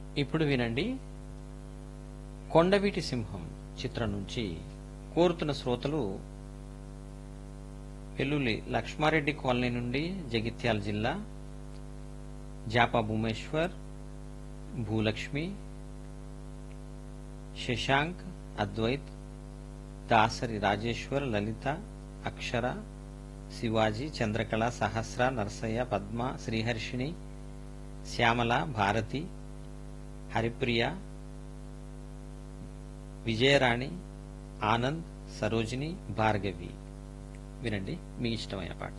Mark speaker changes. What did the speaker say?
Speaker 1: ఇప్పుడు వినండి కొండవీటి సింహం చిత్రం నుంచి కోరుతున్న శ్రోతలు వెల్లుల్లి లక్ష్మారెడ్డి కాలనీ నుండి జగిత్యాల జిల్లా జాపా భూమేశ్వర్ భూలక్ష్మి శశాంక్ అద్వైత్ దాసరి రాజేశ్వర్ లలిత అక్షర శివాజీ చంద్రకళ సహస్ర నరసయ్య పద్మ శ్రీహర్షిణి శ్యామల భారతి హరిప్రియ విజయరాణి ఆనంద్ సరోజిని భార్గవి వినండి మీ ఇష్టమైన పాట